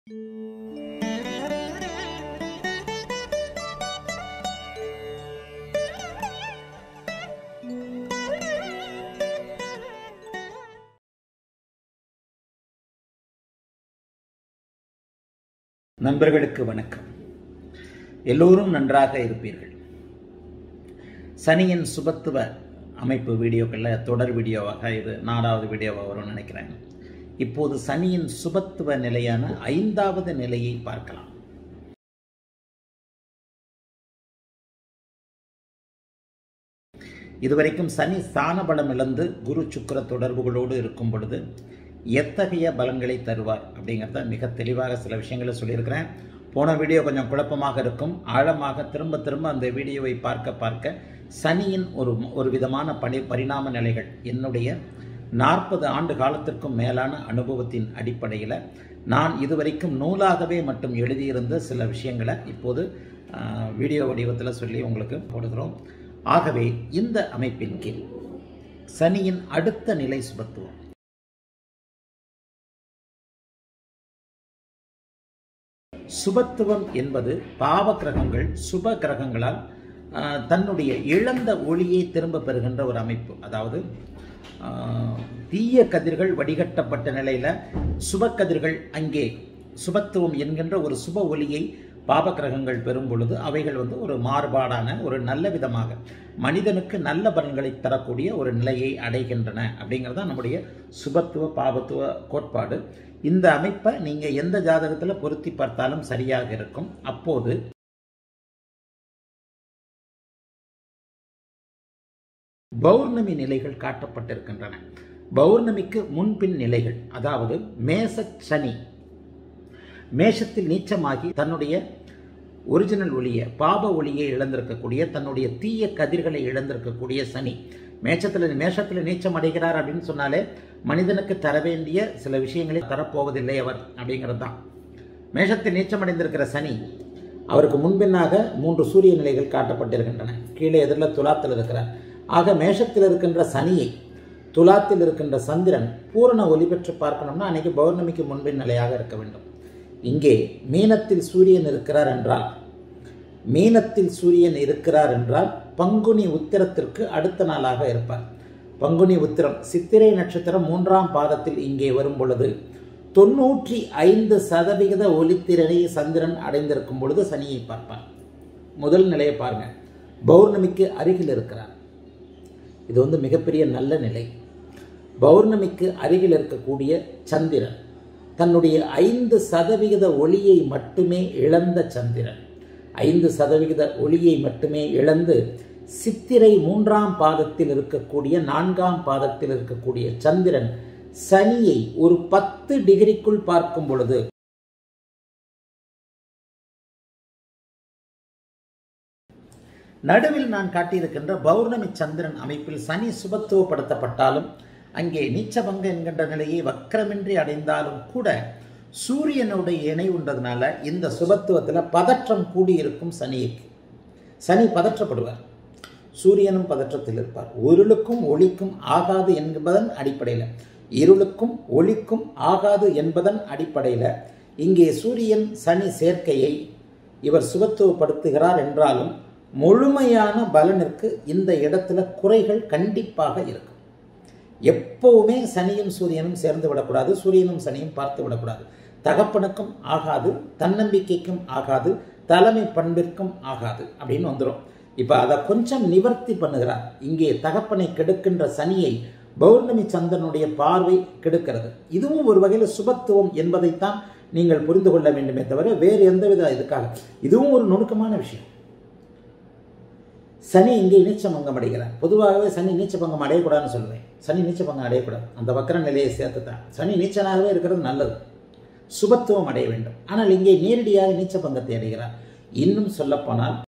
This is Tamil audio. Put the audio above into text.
நண்பர்களுக்கு வணக்கம் எல்லோரும் நன்றாக இருப்பீர்கள் சனியின் சுபத்துவ அமைப்பு வீடியோக்களில் தொடர் வீடியோவாக இது நாலாவது வீடியோவாக வரும்னு நினைக்கிறேன் இப்போது சனியின் சுபத்துவ நிலையான ஐந்தாவது நிலையை பார்க்கலாம் இதுவரைக்கும் சனி ஸ்தான பலம் இழந்து குரு சுக்கிர தொடர்புகளோடு இருக்கும் பொழுது எத்தகைய பலன்களை தருவார் அப்படிங்கிறத மிக தெளிவாக சில விஷயங்களை சொல்லியிருக்கிறேன் போன வீடியோ கொஞ்சம் குழப்பமாக இருக்கும் ஆழமாக திரும்ப திரும்ப அந்த வீடியோவை பார்க்க பார்க்க சனியின் ஒரு ஒரு விதமான பணி பரிணாம நிலைகள் என்னுடைய நாற்பது ஆண்டு காலத்திற்கும் மேலான அனுபவத்தின் அடிப்படையில் நான் இதுவரைக்கும் நூலாகவே மட்டும் எழுதியிருந்த சில விஷயங்களை இப்போது ஆஹ், வீடியோ வடிவத்தில் சொல்லி உங்களுக்கு போடுகிறோம் ஆகவே இந்த அமைப்பின் கீழ் சனியின் அடுத்த நிலை சுபத்துவம் சுபத்துவம் என்பது பாவ கிரகங்கள் சுப கிரகங்களால் ஆஹ், தன்னுடைய இழந்த ஒளியை திரும்ப பெறுகின்ற ஒரு அமைப்பு அதாவது ஆஹ், தீய கதிர்கள் வடிகட்டப்பட்ட நிலையில சுப கதிர்கள் அங்கே சுபத்துவம் என்கின்ற ஒரு சுப ஒளியை பாப கிரகங்கள் பெறும் பொழுது அவைகள் வந்து ஒரு மாறுபாடான ஒரு நல்ல விதமாக மனிதனுக்கு நல்ல பலன்களை தரக்கூடிய ஒரு நிலையை அடைகின்றன அப்படிங்கிறது தான் நம்முடைய சுபத்துவ பாபத்துவ கோட்பாடு இந்த அமைப்பை நீங்க எந்த ஜாதகத்துல பொருத்தி பார்த்தாலும் சரியாக இருக்கும் அப்போது பௌர்ணமி நிலைகள் காட்டப்பட்டிருக்கின்றன பௌர்ணமிக்கு முன்பின் நிலைகள் அதாவது மேச சனி மேஷத்தில் நீச்சமாகி தன்னுடைய ஒரிஜினல் ஒளியை பாப ஒளியை இழந்திருக்கக்கூடிய தன்னுடைய தீய கதிர்களை இழந்திருக்கக்கூடிய சனி மேஷத்தில் மேஷத்தில் நீச்சம் அடைகிறார் அப்படின்னு சொன்னாலே மனிதனுக்கு தர வேண்டிய சில விஷயங்களை தரப்போவதில்லை அவர் அப்படிங்கிறது தான் மேஷத்தில் நீச்சம் அடைந்திருக்கிற சனி அவருக்கு முன்பின்னாக மூன்று சூரிய நிலைகள் காட்டப்பட்டிருக்கின்றன கீழே எதிரில் துலாத்தில் இருக்கிறார் ஆக மேஷத்தில் இருக்கின்ற சனியை துலாத்தில் இருக்கின்ற சந்திரன் பூரண ஒளி பெற்று பார்க்கணும்னா அன்னைக்கு பௌர்ணமிக்கு முன்பின் நிலையாக இருக்க வேண்டும் இங்கே மீனத்தில் சூரியன் இருக்கிறார் என்றால் மீனத்தில் சூரியன் இருக்கிறார் என்றால் பங்குனி உத்திரத்திற்கு அடுத்த நாளாக இருப்பார் பங்குனி உத்திரம் சித்திரை நட்சத்திரம் மூன்றாம் பாதத்தில் இங்கே வரும் பொழுது தொன்னூற்றி ஐந்து சதவிகித ஒளித்திறனை சந்திரன் அடைந்திருக்கும் பொழுது சனியை பார்ப்பார் முதல் நிலையை பாருங்க பௌர்ணமிக்கு அருகில் இருக்கிறார் இது வந்து மிகப்பெரிய நல்ல நிலை பௌர்ணமிக்கு அருகில் இருக்கக்கூடிய சந்திரன் தன்னுடைய ஐந்து சதவிகித ஒளியை மட்டுமே இழந்த சந்திரன் ஐந்து சதவிகித ஒளியை மட்டுமே இழந்து சித்திரை மூன்றாம் பாதத்தில் இருக்கக்கூடிய நான்காம் பாதத்தில் இருக்கக்கூடிய சந்திரன் சனியை ஒரு பத்து டிகிரிக்குள் பார்க்கும் பொழுது நடுவில் நான் காட்டியிருக்கின்ற பௌர்ணமி சந்திரன் அமைப்பில் சனி சுபத்துவப்படுத்தப்பட்டாலும் அங்கே நீச்சபங்க என்கின்ற நிலையை வக்கரமின்றி அடைந்தாலும் கூட சூரியனுடைய இணை உண்டதுனால இந்த சுபத்துவத்தில் பதற்றம் கூடியிருக்கும் சனிக்கு சனி பதற்றப்படுவார் சூரியனும் பதற்றத்தில் இருப்பார் இருளுக்கும் ஒளிக்கும் ஆகாது என்பதன் அடிப்படையில் இருளுக்கும் ஒளிக்கும் ஆகாது என்பதன் அடிப்படையில் இங்கே சூரியன் சனி சேர்க்கையை இவர் சுபத்துவப்படுத்துகிறார் என்றாலும் முழுமையான பலனிற்கு இந்த இடத்துல குறைகள் கண்டிப்பாக இருக்கும் எப்பவுமே சனியும் சூரியனும் சேர்ந்து விடக்கூடாது சூரியனும் சனியும் பார்த்து விடக்கூடாது தகப்பனுக்கும் ஆகாது தன்னம்பிக்கைக்கும் ஆகாது தலைமை பண்பிற்கும் ஆகாது அப்படின்னு வந்துடும் இப்போ அதை கொஞ்சம் நிவர்த்தி பண்ணுகிறார் இங்கே தகப்பனை கெடுக்கின்ற சனியை பௌர்ணமி சந்திரனுடைய பார்வை கெடுக்கிறது இதுவும் ஒரு வகையில் சுபத்துவம் என்பதைத்தான் நீங்கள் புரிந்து கொள்ள வேண்டுமே தவிர வேறு எந்தவித இதுக்காக இதுவும் ஒரு நுணுக்கமான விஷயம் சனி இங்கே நீச்சபங்கம் அடைகிறார் பொதுவாகவே சனி நீச்சபங்கம் அடையக்கூடாதுன்னு சொல்லுவேன் சனி நீச்சபங்கம் அடையக்கூடாது அந்த வக்கர நிலையை சேர்த்து தான் சனி நீச்சனாகவே இருக்கிறது நல்லது சுபத்துவம் அடைய வேண்டும் ஆனால் இங்கே நேரடியாக நீச்சபங்கத்தை அடைகிறார் இன்னும் சொல்லப்போனால்